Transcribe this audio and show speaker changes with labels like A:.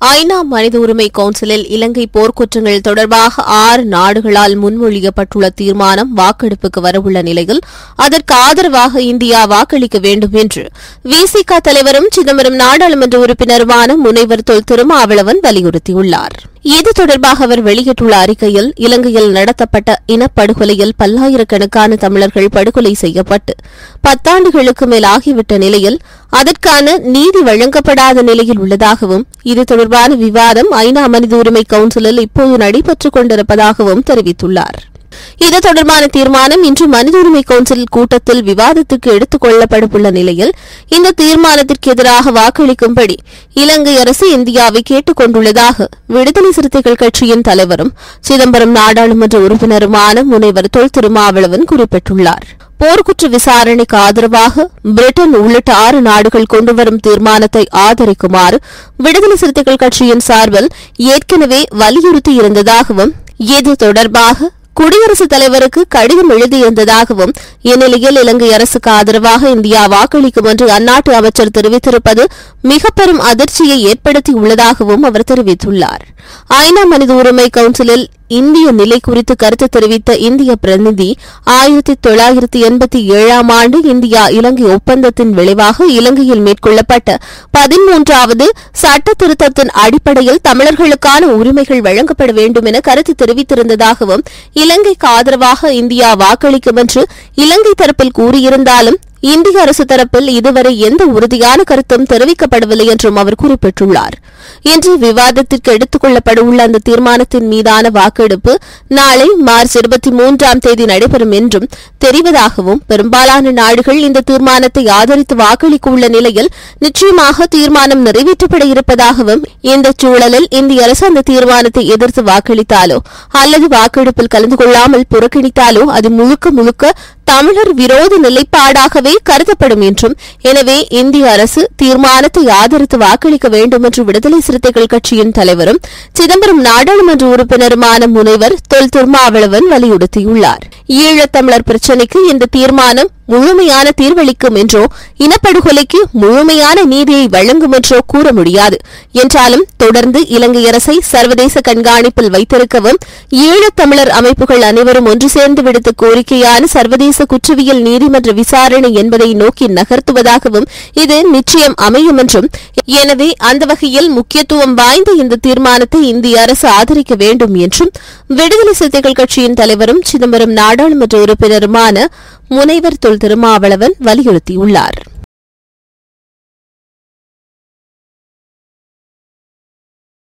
A: ஐநா மனித உரிமை கவுன்சிலில் இலங்கை போர்க்குற்றங்கள் தொடர்பாக ஆறு நாடுகளால் முன்மொழியப்பட்டுள்ள தீர்மானம் வாக்கெடுப்புக்கு வரவுள்ள நிலையில் அதற்கு ஆதரவாக இந்தியா வாக்களிக்க வேண்டும் என்று விசிக தலைவரும் சிதம்பரம் நாடாளுமன்ற உறுப்பினருமான முனைவர் தொல் திருமாவளவன் வலியுறுத்தியுள்ளார் இது தொடர்பாக அவர் வெளியிட்டுள்ள அறிக்கையில் இலங்கையில் நடத்தப்பட்ட இனப்படுகொலையில் பல்லாயிரக்கணக்கான தமிழர்கள் படுகொலை செய்யப்பட்டு பத்தாண்டுகளுக்கு மேல் ஆகிவிட்ட நிலையில் அதற்கான நீதி வழங்கப்படாத நிலையில் உள்ளதாகவும் இது தொடர்பான விவாதம் ஐநா மனித உரிமை கவுன்சிலில் இப்போது நடைபெற்றுக் கொண்டிருப்பதாகவும் தெரிவித்துள்ளார் இது தொடர்பான தீர்மானம் இன்று மனித உரிமை கவுன்சில் கூட்டத்தில் விவாதத்துக்கு எடுத்துக் கொள்ளப்படவுள்ள நிலையில் இந்த தீர்மானத்திற்கு எதிராக வாக்களிக்கும்படி இலங்கை அரசு இந்தியாவை கேட்டுக் கொண்டுள்ளதாக விடுதலை சிறுத்தைகள் கட்சியின் தலைவரும் சிதம்பரம் நாடாளுமன்ற உறுப்பினருமான முனைவர் தொல் திருமாவளவன் குறிப்பிட்டுள்ளார் போர்க்குற்ற விசாரணைக்கு ஆதரவாக பிரிட்டன் உள்ளிட்ட ஆறு நாடுகள் கொண்டுவரும் தீர்மானத்தை ஆதரிக்குமாறு விடுதலை சிறுத்தைகள் கட்சியின் சார்பில் ஏற்கனவே வலியுறுத்தியிருந்ததாகவும் இது தொடர்பாக குடியரசுத் தலைவருக்கு கடிதம் எழுதியிருந்ததாகவும் இந்நிலையில் இலங்கை அரசுக்கு ஆதரவாக இந்தியா வாக்களிக்கும் என்று அந்நாட்டு அமைச்சர் தெரிவித்திருப்பது மிக பெரும் அதிர்ச்சியை ஏற்படுத்தியுள்ளதாகவும் அவர் தெரிவித்துள்ளார் ஐநா மனித உரிமை கவுன்சிலில் இந்திய நிலை குறித்து கருத்து தெரிவித்த இந்திய பிரதிநிதி ஆயிரத்தி தொள்ளாயிரத்தி எண்பத்தி ஏழாம் ஆண்டு இந்தியா இலங்கை ஒப்பந்தத்தின் விளைவாக இலங்கையில் மேற்கொள்ளப்பட்ட பதிமூன்றாவது சட்ட திருத்தத்தின் அடிப்படையில் தமிழர்களுக்கான உரிமைகள் வழங்கப்பட வேண்டும் என கருத்து தெரிவித்திருந்ததாகவும் இலங்கைக்கு ஆதரவாக இந்தியா வாக்களிக்கும் என்று இலங்கை தரப்பில் கூறியிருந்தாலும் இந்திய அரசு தரப்பில் இதுவரை எந்த உறுதியான கருத்தும் தெரிவிக்கப்படவில்லை என்றும் அவர் குறிப்பிட்டுள்ளார் இன்று விவாதத்திற்கு எடுத்துக் கொள்ளப்படவுள்ள அந்த தீர்மானத்தின் மீதான வாக்கெடுப்பு நாளை மார்ச் இருபத்தி மூன்றாம் தேதி நடைபெறும் என்றும் தெரிவதாகவும் பெரும்பாலான நாடுகள் இந்த தீர்மானத்தை ஆதரித்து வாக்களிக்க உள்ள நிலையில் நிச்சயமாக தீர்மானம் நிறைவேற்றப்பட இருப்பதாகவும் இந்த சூழலில் இந்திய அரசு அந்த தீர்மானத்தை எதிர்த்து வாக்களித்தாலோ அல்லது வாக்கெடுப்பில் கலந்து கொள்ளாமல் புறக்கணித்தாலோ அது முழுக்க முழுக்க தமிழர் விரோத நிலைப்பாடாகவே கருதப்படும் என்றும் எனவே இந்திய அரசு தீர்மானத்தை ஆதரித்து வாக்களிக்க வேண்டும் என்று விடுதலை சிறுத்தைகள் கட்சியின் தலைவரும் சிதம்பரம் நாடாளுமன்ற உறுப்பினருமான முனைவர் தொல் திருமாவளவன் வலியுறுத்தியுள்ளார் ஈழத்தமிழர் பிரச்சினைக்கு இந்த தீர்மானம் முழுமையான தீர்வளிக்கும் என்றோ இனப்படுகொலைக்கு முழுமையான நீதியை வழங்கும் என்றோ கூற முடியாது என்றாலும் தொடர்ந்து இலங்கை அரசை சர்வதேச கண்காணிப்பில் வைத்திருக்கவும் ஈழத்தமிழர் அமைப்புகள் அனைவரும் ஒன்று சேர்ந்து விடுத்த கோரிக்கையான சர்வதேச குற்றவியல் நீதிமன்ற விசாரணை என்பதை நோக்கி நகர்த்துவதாகவும் இது நிச்சயம் அமையும் என்றும் எனவே அந்த வகையில் முக்கியத்துவம் வாய்ந்த இந்த தீர்மானத்தை இந்திய அரசு ஆதரிக்க வேண்டும் என்றும் விடுதலை சிறுத்தைகள் கட்சியின் தலைவரும் சிதம்பரம் நாடாளுமன்ற உறுப்பினருமான முனைவர் தொல் திருமாவளவன் வலியுறுத்தியுள்ளார்